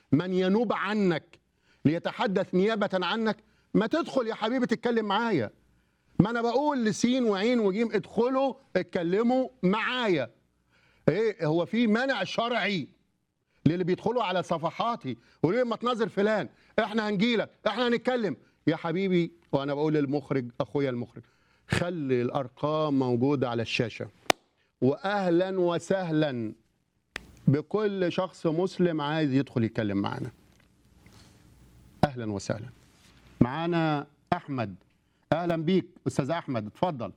من ينوب عنك ليتحدث نيابه عنك ما تدخل يا حبيبي تتكلم معايا ما انا بقول لسين وعين وجيم ادخلوا اتكلموا معايا ايه هو في منع شرعي للي بيدخلوا على صفحاتي وليه ما تناظر فلان احنا هنجيلك احنا هنتكلم يا حبيبي وانا بقول للمخرج اخويا المخرج خلي الارقام موجوده على الشاشه واهلا وسهلا بكل شخص مسلم عايز يدخل يتكلم معانا اهلا وسهلا معانا احمد اهلا بيك استاذ احمد اتفضل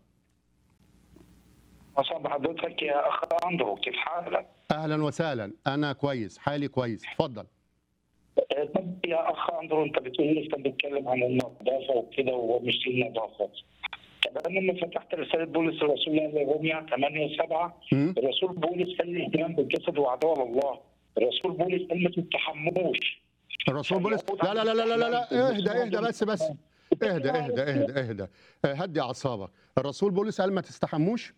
أصاب حضرتك يا أخ أندرو كيف حالك؟ اهلا وسهلا انا كويس حالي كويس اتفضل آه، طب يا أخ أندرو أنت بتقول لسه بتتكلم عن النظافة وكده ومش دي النظافة طب أنا لما فتحت رسالة بولس الرسول لروميا 8 7 مم. الرسول بولس قال الاهتمام بالجسد وعداوة الله الرسول بولس قال ما تتحموش الرسول بولس لا لا لا لا لا لا اهدى اهدى بس بس اهدى اهدى اهدى اهدى اه، هدي اعصابك الرسول بولس قال ما تستحموش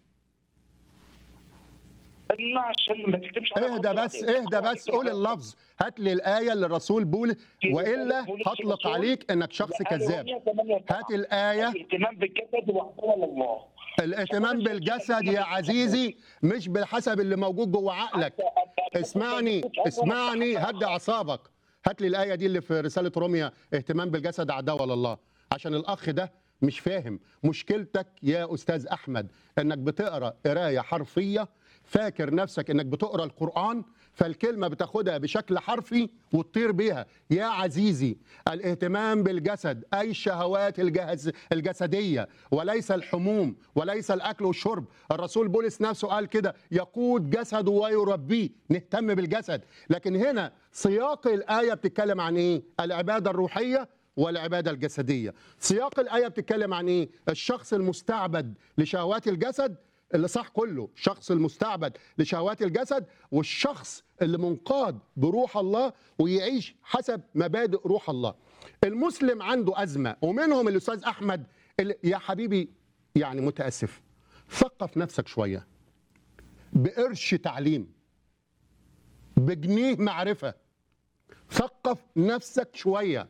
قلنا عشان ما تكتبش على اهدى خط بس العدل. اهدى بس قول اللفظ هات لي الايه اللي الرسول بولس والا هطلق عليك انك شخص قال كذاب روميا 8 7. هات الايه الاهتمام بالجسد وعداوة الله الاهتمام بالجسد يا عزيزي مش بحسب اللي موجود جوه عقلك اسمعني اسمعني هدي اعصابك هات لي الايه دي اللي في رساله روميا اهتمام بالجسد عداوه لله عشان الاخ ده مش فاهم مشكلتك يا استاذ احمد انك بتقرا قرايه حرفيه فاكر نفسك انك بتقرا القران فالكلمه بتاخدها بشكل حرفي وتطير بيها يا عزيزي الاهتمام بالجسد اي الشهوات الجهز الجسديه وليس الحموم وليس الاكل والشرب الرسول بولس نفسه قال كده يقود جسده ويربيه نهتم بالجسد لكن هنا سياق الايه بتتكلم عن ايه العباده الروحيه والعباده الجسديه سياق الايه بتتكلم عن ايه الشخص المستعبد لشهوات الجسد اللي صح كله الشخص المستعبد لشهوات الجسد والشخص اللي منقاد بروح الله ويعيش حسب مبادئ روح الله المسلم عنده أزمة ومنهم الأستاذ أحمد اللي يا حبيبي يعني متأسف ثقف نفسك شوية بقرش تعليم بجنيه معرفة ثقف نفسك شوية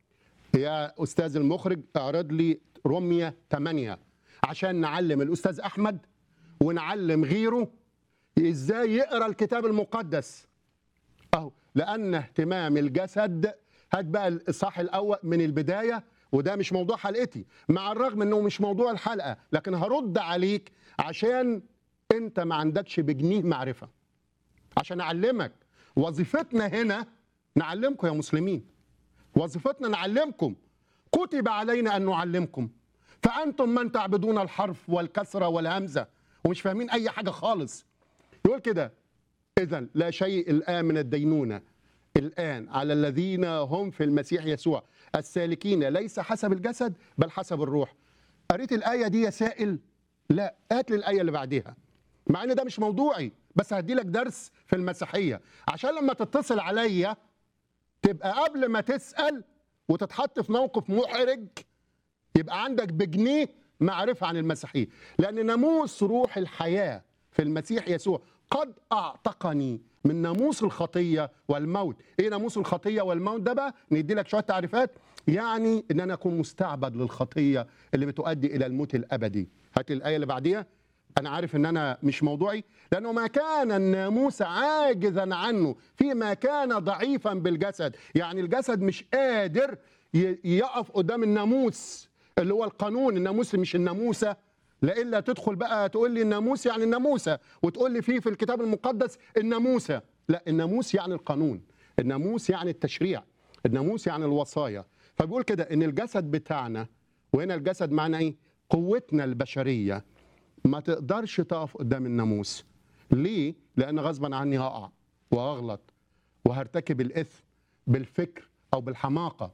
يا أستاذ المخرج اعرض لي رمية 8 عشان نعلم الأستاذ أحمد ونعلم غيره ازاي يقرا الكتاب المقدس اهو لان اهتمام الجسد هات بقى الاصحاح الاول من البدايه وده مش موضوع حلقتي مع الرغم انه مش موضوع الحلقه لكن هرد عليك عشان انت ما عندكش بجنيه معرفه عشان اعلمك وظيفتنا هنا نعلمكم يا مسلمين وظيفتنا نعلمكم كتب علينا ان نعلمكم فانتم من تعبدون الحرف والكسره والهمزه ومش فاهمين اي حاجه خالص يقول كده اذا لا شيء الان من الدينونه الان على الذين هم في المسيح يسوع السالكين ليس حسب الجسد بل حسب الروح قريت الايه دي يا سائل لا هات لي الايه اللي بعديها مع ان ده مش موضوعي بس هدي لك درس في المسيحيه عشان لما تتصل عليا تبقى قبل ما تسال وتتحط في موقف محرج يبقى عندك بجنيه معرفة عن المسيحية لأن ناموس روح الحياة في المسيح يسوع قد أعتقني من ناموس الخطية والموت إيه ناموس الخطية والموت ده بقى ندي لك شوية تعريفات يعني إن أنا أكون مستعبد للخطية اللي بتؤدي إلى الموت الأبدي هات لي الآية اللي بعديها أنا عارف إن أنا مش موضوعي لأنه ما كان الناموس عاجزا عنه فيما كان ضعيفا بالجسد يعني الجسد مش قادر ي- يقف قدام الناموس اللي هو القانون الناموس مش الناموسه لا تدخل بقى تقول لي الناموس يعني الناموسه وتقول لي فيه في الكتاب المقدس الناموسه لا الناموس يعني القانون الناموس يعني التشريع الناموس يعني الوصايا فبيقول كده ان الجسد بتاعنا وهنا الجسد معنى ايه قوتنا البشريه ما تقدرش تقف قدام الناموس ليه لان غصبا عني هقع وهغلط وهرتكب الاثم بالفكر او بالحماقه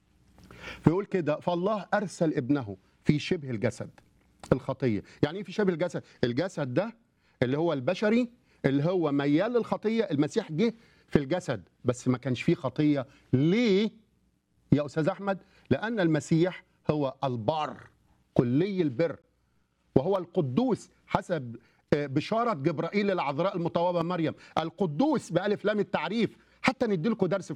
فيقول كده فالله ارسل ابنه في شبه الجسد الخطيه يعني ايه في شبه الجسد الجسد ده اللي هو البشري اللي هو ميال للخطيه المسيح جه في الجسد بس ما كانش فيه خطيه ليه يا استاذ احمد لان المسيح هو البار كلي البر وهو القدوس حسب آه، بشارة جبرائيل العذراء المطوبة مريم القدوس بألف لام التعريف حتى ندي لكم درس في